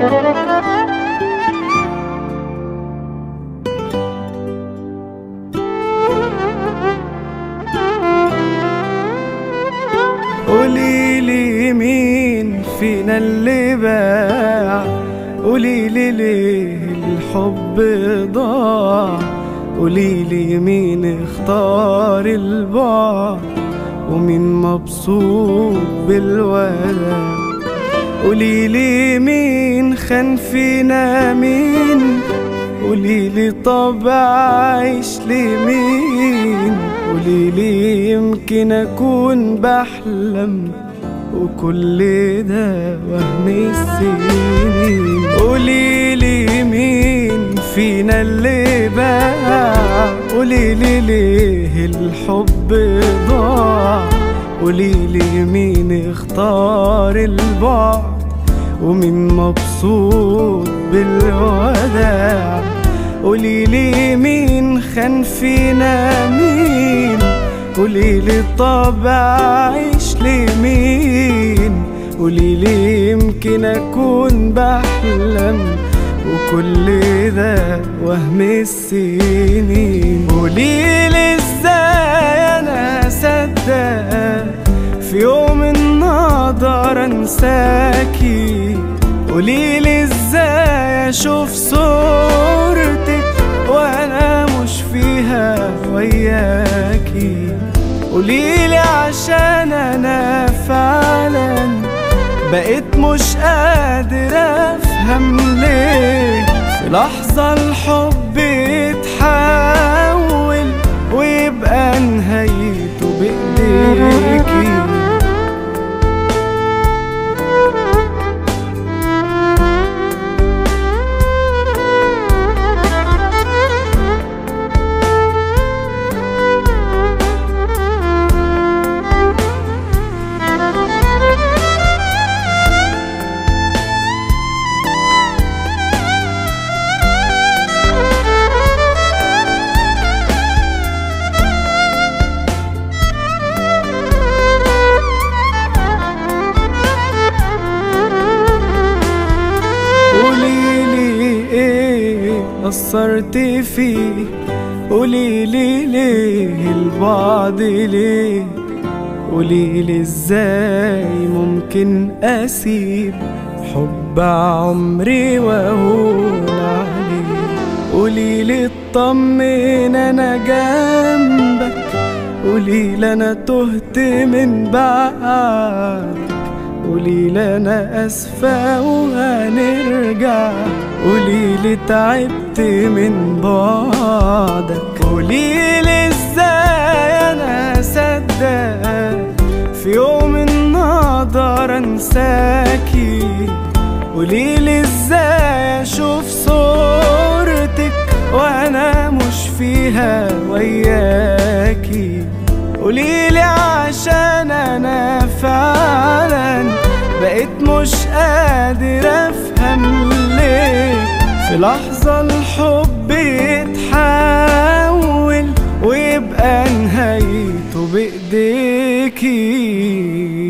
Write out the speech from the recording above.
قولي لي مين فينا اللي باع قولي لي ليه الحب ضاع قولي لي مين اختار البعد ومين مبسوط بالوداع قولي لي مين خان فينا مين قولي لي طب عايش لمين قولي لي يمكن اكون بحلم وكل ده وهم السنين قولي لي مين فينا اللي باع قولي لي ليه الحب ضاع قولي لي مين اختار البعد ومين مبسوط بالوداع قولي لي مين خان فينا مين قولي لي طب عايش لمين قولي لي يمكن اكون بحلم وكل ده وهم السنين قولي لي ازاي انا اصدق في يوم النهار انساكي قولي لي ازاي اشوف صورتك وانا مش فيها وياكي قولي لي عشان انا فعلا بقيت مش قادر افهم ليه في لحظة الحب يتحول ويبقى نهايته بايديكي قولي لي ايه قصرت فيه قولي لي ليه البعد ليه قولي لي ازاي ممكن اسيب حب عمري واهون عليه قولي لي اطمن انا جنبك قولي لي انا تهت من بعدك قولي لي انا اسفة وهنرجع قولي لي تعبت من بعدك قولي لي ازاي انا اصدق في يوم النهار انساكي قولي لي ازاي اشوف صورتك وانا مش فيها وياكي قولي لي عشان انا فعلا بقيت مش قادر افهم ليه في لحظة الحب يتحول ويبقى نهايته بايديكي